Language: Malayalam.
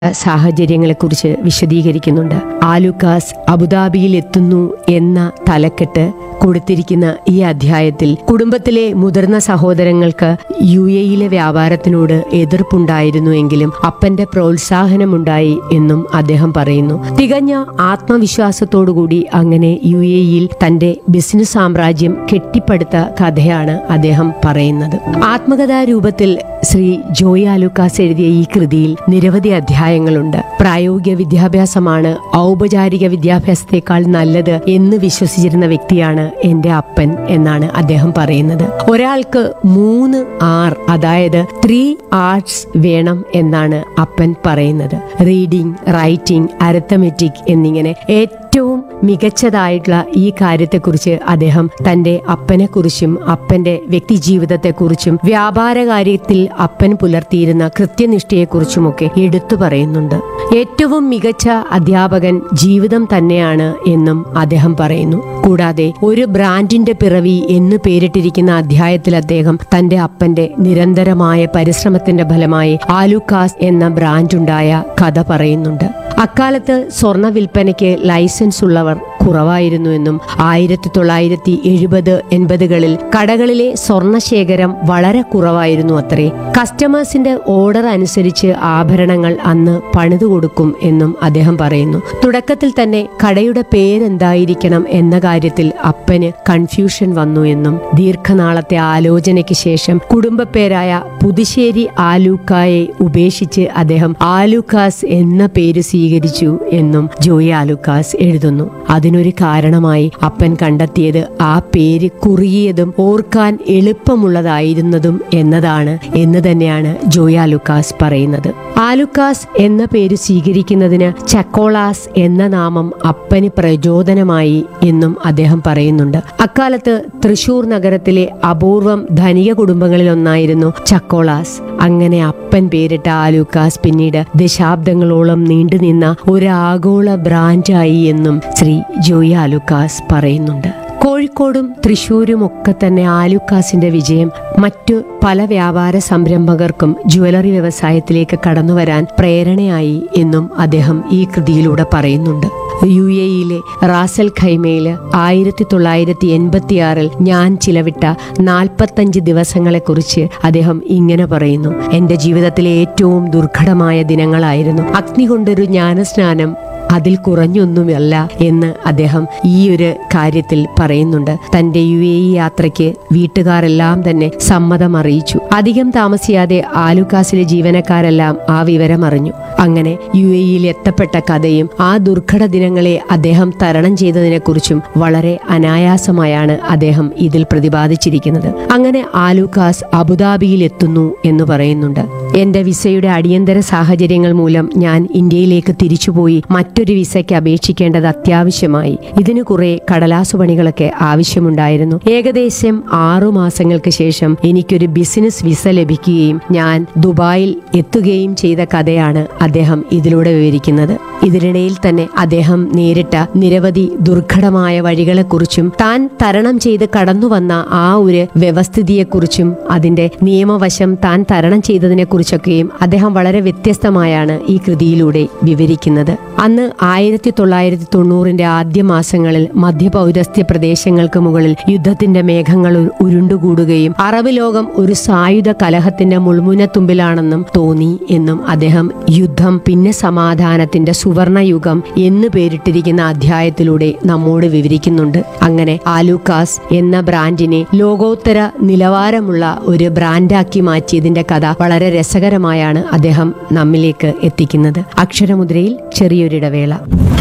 സാഹചര്യങ്ങളെക്കുറിച്ച് വിശദീകരിക്കുന്നുണ്ട് ആലുക്കാസ് അബുദാബിയിൽ എത്തുന്നു എന്ന തലക്കെട്ട് കൊടുത്തിരിക്കുന്ന ഈ അധ്യായത്തിൽ കുടുംബത്തിലെ മുതിർന്ന സഹോദരങ്ങൾക്ക് യു എയിലെ വ്യാപാരത്തിനോട് എതിർപ്പുണ്ടായിരുന്നുവെങ്കിലും അപ്പന്റെ പ്രോത്സാഹനമുണ്ടായി എന്നും അദ്ദേഹം പറയുന്നു തികഞ്ഞ ആത്മവിശ്വാസത്തോടുകൂടി അങ്ങനെ യു എയിൽ തന്റെ ബിസിനസ് സാമ്രാജ്യം കെട്ടിപ്പടുത്ത കഥയാണ് അദ്ദേഹം പറയുന്നത് ആത്മകഥാ രൂപത്തിൽ ശ്രീ ജോയി ആലുക്കാസ് എഴുതിയ ഈ കൃതിയിൽ നിരവധി അധ്യായങ്ങളുണ്ട് പ്രായോഗിക വിദ്യാഭ്യാസമാണ് ഔപചാരിക വിദ്യാഭ്യാസത്തെക്കാൾ നല്ലത് എന്ന് വിശ്വസിച്ചിരുന്ന വ്യക്തിയാണ് എന്റെ അപ്പൻ എന്നാണ് അദ്ദേഹം പറയുന്നത് ഒരാൾക്ക് മൂന്ന് ആർ അതായത് ത്രീ ആർട്സ് വേണം എന്നാണ് അപ്പൻ പറയുന്നത് റീഡിംഗ് റൈറ്റിംഗ് അരത്തമെറ്റിക് എന്നിങ്ങനെ ഏറ്റവും മികച്ചതായിട്ടുള്ള ഈ കാര്യത്തെക്കുറിച്ച് അദ്ദേഹം തന്റെ അപ്പനെക്കുറിച്ചും അപ്പന്റെ വ്യക്തിജീവിതത്തെക്കുറിച്ചും വ്യാപാര കാര്യത്തിൽ അപ്പൻ പുലർത്തിയിരുന്ന കൃത്യനിഷ്ഠയെക്കുറിച്ചുമൊക്കെ എടുത്തു പറയുന്നുണ്ട് ഏറ്റവും മികച്ച അധ്യാപകൻ ജീവിതം തന്നെയാണ് എന്നും അദ്ദേഹം പറയുന്നു കൂടാതെ ഒരു ബ്രാൻഡിന്റെ പിറവി എന്ന് പേരിട്ടിരിക്കുന്ന അധ്യായത്തിൽ അദ്ദേഹം തന്റെ അപ്പന്റെ നിരന്തരമായ പരിശ്രമത്തിന്റെ ഫലമായി ആലുക്കാസ് എന്ന ബ്രാൻഡുണ്ടായ കഥ പറയുന്നുണ്ട് അക്കാലത്ത് സ്വർണ്ണ വിൽപ്പനയ്ക്ക് ലൈസൻസ് ഉള്ളവർ കുറവായിരുന്നുവെന്നും ആയിരത്തി തൊള്ളായിരത്തി എഴുപത് എൺപതുകളിൽ കടകളിലെ സ്വർണശേഖരം വളരെ കുറവായിരുന്നു അത്രേ കസ്റ്റമേഴ്സിന്റെ ഓർഡർ അനുസരിച്ച് ആഭരണങ്ങൾ അന്ന് പണിതു കൊടുക്കും എന്നും അദ്ദേഹം പറയുന്നു തുടക്കത്തിൽ തന്നെ കടയുടെ പേരെന്തായിരിക്കണം എന്ന കാര്യത്തിൽ അപ്പന് കൺഫ്യൂഷൻ വന്നു എന്നും ദീർഘനാളത്തെ ആലോചനയ്ക്ക് ശേഷം കുടുംബപ്പേരായ പുതുശ്ശേരി ആലൂക്കായെ ഉപേക്ഷിച്ച് അദ്ദേഹം ആലൂക്കാസ് എന്ന പേര് സ്വീകരിച്ചു എന്നും ജോയി ആലൂക്കാസ് എഴുതുന്നു അതിനൊരു കാരണമായി അപ്പൻ കണ്ടെത്തിയത് ആ പേര് കുറുകിയതും ഓർക്കാൻ എളുപ്പമുള്ളതായിരുന്നതും എന്നതാണ് എന്ന് തന്നെയാണ് ജോയി ആലുക്കാസ് പറയുന്നത് ആലുക്കാസ് എന്ന പേര് സ്വീകരിക്കുന്നതിന് ചക്കോളാസ് എന്ന നാമം അപ്പന് പ്രചോദനമായി എന്നും അദ്ദേഹം പറയുന്നുണ്ട് അക്കാലത്ത് തൃശൂർ നഗരത്തിലെ അപൂർവം ധനിക കുടുംബങ്ങളിലൊന്നായിരുന്നു ചക്കോളാസ് അങ്ങനെ അപ്പൻ പേരിട്ട ആലൂക്കാസ് പിന്നീട് ദശാബ്ദങ്ങളോളം നീണ്ടുനിന്ന ഒരു ആഗോള ബ്രാൻഡായി എന്നും ശ്രീ ജോയി ആലൂക്കാസ് പറയുന്നുണ്ട് കോഴിക്കോടും തൃശൂരും ഒക്കെ തന്നെ ആലുക്കാസിന്റെ വിജയം മറ്റു പല വ്യാപാര സംരംഭകർക്കും ജ്വല്ലറി വ്യവസായത്തിലേക്ക് കടന്നുവരാൻ പ്രേരണയായി എന്നും അദ്ദേഹം ഈ കൃതിയിലൂടെ പറയുന്നുണ്ട് യു എയിലെ റാസൽ ഖൈമയില് ആയിരത്തി തൊള്ളായിരത്തി എൺപത്തിയാറിൽ ഞാൻ ചിലവിട്ട നാൽപ്പത്തഞ്ച് ദിവസങ്ങളെക്കുറിച്ച് അദ്ദേഹം ഇങ്ങനെ പറയുന്നു എന്റെ ജീവിതത്തിലെ ഏറ്റവും ദുർഘടമായ ദിനങ്ങളായിരുന്നു അഗ്നി കൊണ്ടൊരു ജ്ഞാനസ്നാനം അതിൽ കുറഞ്ഞൊന്നുമല്ല എന്ന് അദ്ദേഹം ഈ ഒരു കാര്യത്തിൽ പറയുന്നുണ്ട് തന്റെ യു എ ഇ യാത്രയ്ക്ക് വീട്ടുകാരെല്ലാം തന്നെ സമ്മതം അറിയിച്ചു അധികം താമസിയാതെ ആലുക്കാസിലെ ജീവനക്കാരെല്ലാം ആ വിവരം അറിഞ്ഞു അങ്ങനെ യു എ ഇയിൽ എത്തപ്പെട്ട കഥയും ആ ദുർഘട ദിനങ്ങളെ അദ്ദേഹം തരണം ചെയ്തതിനെക്കുറിച്ചും വളരെ അനായാസമായാണ് അദ്ദേഹം ഇതിൽ പ്രതിപാദിച്ചിരിക്കുന്നത് അങ്ങനെ ആലുക്കാസ് അബുദാബിയിൽ എത്തുന്നു എന്ന് പറയുന്നുണ്ട് എന്റെ വിസയുടെ അടിയന്തര സാഹചര്യങ്ങൾ മൂലം ഞാൻ ഇന്ത്യയിലേക്ക് തിരിച്ചുപോയി മറ്റൊരു വിസയ്ക്ക് അപേക്ഷിക്കേണ്ടത് അത്യാവശ്യമായി ഇതിന് കുറെ കടലാസു പണികളൊക്കെ ആവശ്യമുണ്ടായിരുന്നു ഏകദേശം ആറു മാസങ്ങൾക്ക് ശേഷം എനിക്കൊരു ബിസിനസ് വിസ ലഭിക്കുകയും ഞാൻ ദുബായിൽ എത്തുകയും ചെയ്ത കഥയാണ് അദ്ദേഹം ഇതിലൂടെ വിവരിക്കുന്നത് ഇതിനിടയിൽ തന്നെ അദ്ദേഹം നേരിട്ട നിരവധി ദുർഘടമായ വഴികളെക്കുറിച്ചും താൻ തരണം ചെയ്ത് കടന്നുവന്ന ആ ഒരു വ്യവസ്ഥിതിയെക്കുറിച്ചും അതിന്റെ നിയമവശം താൻ തരണം ചെയ്തതിനെ കുറിച്ചൊക്കെയും അദ്ദേഹം വളരെ വ്യത്യസ്തമായാണ് ഈ കൃതിയിലൂടെ വിവരിക്കുന്നത് അന്ന് ആയിരത്തി തൊള്ളായിരത്തി തൊണ്ണൂറിന്റെ ആദ്യ മാസങ്ങളിൽ മധ്യപൗരസ്ത്യ പ്രദേശങ്ങൾക്ക് മുകളിൽ യുദ്ധത്തിന്റെ മേഘങ്ങൾ ഉ- ഉരുണ്ടുകൂടുകയും അറബ് ലോകം ഒരു സായുധ കലഹത്തിന്റെ മുൾമുനത്തുമ്പിലാണെന്നും തോന്നി എന്നും അദ്ദേഹം യുദ്ധം പിന്നെ സമാധാനത്തിന്റെ സുവർണ യുഗം എന്ന് പേരിട്ടിരിക്കുന്ന അധ്യായത്തിലൂടെ നമ്മോട് വിവരിക്കുന്നുണ്ട് അങ്ങനെ ആലൂക്കാസ് എന്ന ബ്രാൻഡിനെ ലോകോത്തര നിലവാരമുള്ള ഒരു ബ്രാൻഡാക്കി മാറ്റിയതിന്റെ കഥ വളരെ രസകരമായാണ് അദ്ദേഹം നമ്മിലേക്ക് എത്തിക്കുന്നത് അക്ഷരമുദ്രയിൽ ചെറിയൊരിടവേള